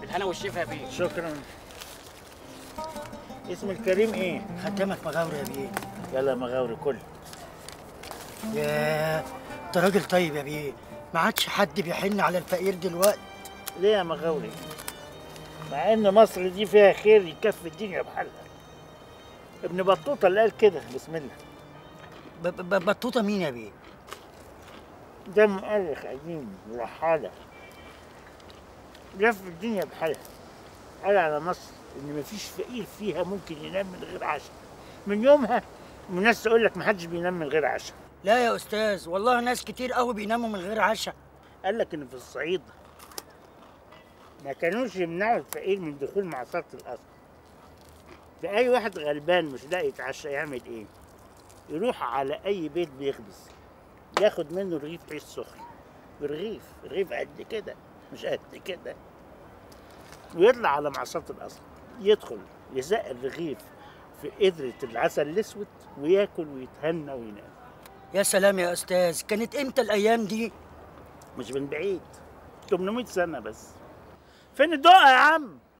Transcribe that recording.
بالهنا والشفا يا بيه شكرا اسم الكريم ايه؟ خدامك مغاوري يا بيه يلا مغاوري كل يا انت راجل طيب يا بيه ما عادش حد بيحن على الفقير دلوقتي ليه يا مغاوري؟ مع ان مصر دي فيها خير يكفي الدنيا بحالها ابن بطوطه اللي قال كده بسم الله ب- ب- بطوطه مين يا بيه ده مؤرخ قديم ورحالة لف الدنيا بحالها قال على مصر إن مفيش فقير فيها ممكن ينام من غير عشاء من يومها الناس تقول لك محدش بينام من غير عشاء لا يا استاذ والله ناس كتير قوي بيناموا من غير عشاء قال لك إن في الصعيد ما كانوش يمنعوا الفقير من دخول معصرة القصر ده أي واحد غلبان مش لاقي يتعشى يعمل إيه؟ يروح على أي بيت بيخبز ياخد منه رغيف عيش سخن برغيف رغيف قد كده مش قد كده ويطلع على معصرة القصر يدخل يزق الرغيف في قدرة العسل الأسود وياكل ويتهنى وينام يا سلام يا استاذ كانت امتى الايام دي مش من بعيد 800 سنة بس فين الدقة يا عم؟